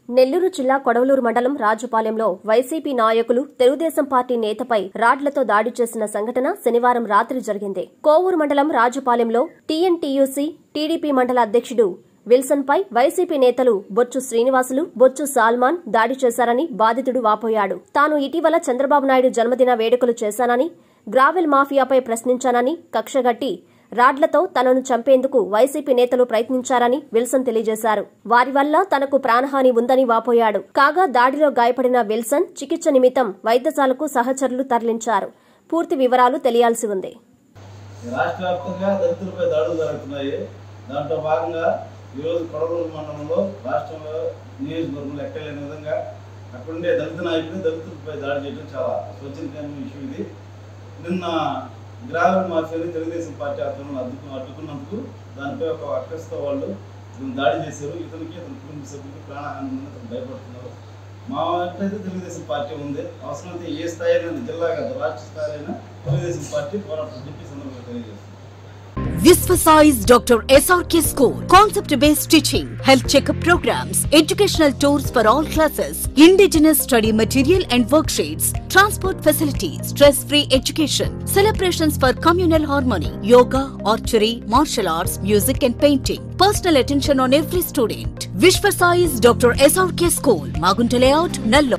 నెల్లూరు జిల్లా కొడవలూరు మండలం రాజుపాలెంలో వైసీపీ నాయకులు తెలుగుదేశం పార్టీ నేతపై రాడ్లతో దాడి చేసిన సంఘటన శనివారం రాత్రి జరిగింది కోవూరు మండలం రాజుపాలెంలో టీఎన్టీయూసీ టీడీపీ మండల అధ్యక్షుడు విల్సన్ పై వైసీపీ నేతలు బొచ్చు శ్రీనివాసులు బొచ్చు సాల్మాన్ దాడి చేశారని బాధితుడు వాపోయాడు తాను ఇటీవల చంద్రబాబు నాయుడు జన్మదిన వేడుకలు చేశానని గ్రావెల్ మాఫియాపై ప్రశ్నించానని కక్షగట్టి రాడ్లతో తనను చంపేందుకు వైసీపీ నేతలు ప్రయత్నించారని విల్సన్ తెలియజేశారు వారి వల్ల తనకు ప్రాణహాని ఉందని వాపోయాడు కాగా దాడిలో గాయపడిన విల్సన్ చికిత్స నిమిత్తం వైద్యశాలకు సహచరులు తరలించారు పూర్తి వివరాలు తెలియాల్సి ఉంది రాష్ట్ర వ్యాప్తంగా దళితులపై దాడులు జరుగుతున్నాయి దాంట్లో భాగంగా ఈరోజు కొడవలూరు మండలంలో రాష్ట్రంలో నియోజకవర్గంలో ఎక్కలేని విధంగా అక్కడుండే దళిత నాయకులు దళితులపై దాడి చేయడం చాలా శోచనీయమైన విషయం ఇది నిన్న గ్రామీణ మాఫియాని తెలుగుదేశం పార్టీ ఆధ్వర్యంలో అడ్డుకు అడ్డుకున్నందుకు దానిపై ఒక అక్కస్తో వాళ్ళు ఇతను దాడి చేశారు ఇతనికి ఇతని కుటుంబ సభ్యులకు ప్రాణహాని ఉందని అతను భయపడుతున్నారు మా అయితే తెలుగుదేశం పార్టీ ఉంది అవసరమైతే ఏ స్థాయి అయినా జిల్లా కాదు రాష్ట్ర స్థాయి అయినా తెలుగుదేశం పార్టీ పోరాటం చెప్పి సందర్భంగా తెలియజేస్తుంది Visvasize Dr. SRK School. Concept based teaching, health checkup programs, educational tours for all classes, indigenous study material and worksheets, transport facilities, stress free education, celebrations for communal harmony, yoga, archery, martial arts, music and painting. Personal attention on every student. Vishvasize Dr. SRK School, Magunta Layout, Nallo.